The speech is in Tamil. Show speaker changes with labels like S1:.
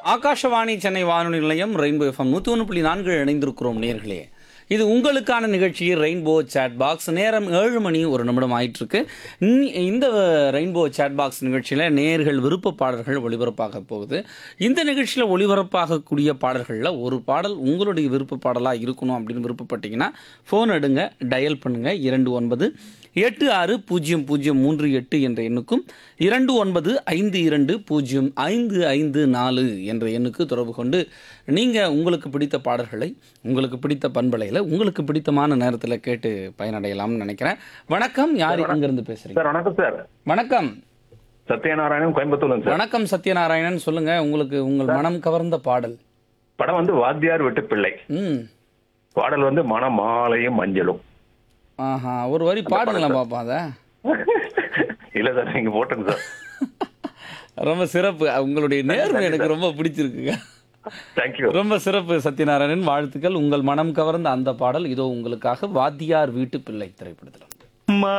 S1: ஆகாஷவாணி சென்னை வானொலி நிலையம் ரெயின்போ எஃப்எம் நூற்றி ஒன்று புள்ளி நான்கு இணைந்திருக்கிறோம் நேர்களே இது உங்களுக்கான நிகழ்ச்சி ரெயின்போ சேட் பாக்ஸ் நேரம் ஏழு மணி ஒரு நிமிடம் ஆயிட்டிருக்கு இனி- இந்த ரெயின்போ சேட் பாக்ஸ் நிகழ்ச்சியில் நேர்கள் விருப்ப பாடல்கள் ஒளிபரப்பாக போகுது இந்த நிகழ்ச்சியில் ஒளிபரப்பாகக்கூடிய பாடல்களில் ஒரு பாடல் உங்களுடைய விருப்ப பாடலாக இருக்கணும் அப்படின்னு விருப்பப்பட்டீங்கன்னா ஃபோன் எடுங்க டயல் பண்ணுங்கள் இரண்டு ஒன்பது எட்டு ஆறு பூஜ்ஜியம் பூஜ்ஜியம் மூன்று எட்டு என்ற எண்ணுக்கும் இரண்டு ஒன்பது ஐந்து இரண்டு பூஜ்ஜியம் ஐந்து ஐந்து நாலு என்ற எண்ணுக்கு தொடர்பு கொண்டு நீங்கள் உங்களுக்கு பிடித்த பாடல்களை உங்களுக்கு பிடித்த பண்பலையில் உங்களுக்கு பிடித்தமான நேரத்தில் கேட்டு பயனடையலாம்னு நினைக்கிறேன் வணக்கம் யார் இங்கிருந்து பேசுறீங்க
S2: சார் வணக்கம் சார்
S1: வணக்கம்
S2: சத்யநாராயணன் கோயம்புத்தூர்ல சார்
S1: வணக்கம் சத்யநாராயணன் சொல்லுங்க உங்களுக்கு உங்கள் மனம் கவர்ந்த பாடல்
S2: படம் வந்து வாத்தியார் வெட்டு பிள்ளை
S1: ம்
S2: பாடல் வந்து மணமாலையும் மஞ்சளும்
S1: ஆஹா ஒரு வரி பாடுங்களேன் பாப்பா அதை
S2: இல்ல சார் நீங்க போட்டுங்க சார்
S1: ரொம்ப சிறப்பு உங்களுடைய நேர்மை எனக்கு ரொம்ப பிடிச்சிருக்குங்க
S2: தேங்க்யூ
S1: ரொம்ப சிறப்பு சத்யநாராயணன் வாழ்த்துக்கள் உங்கள் மனம் கவர்ந்த அந்த பாடல் இதோ உங்களுக்காக வாத்தியார் வீட்டு பிள்ளை திரைப்படத்தில்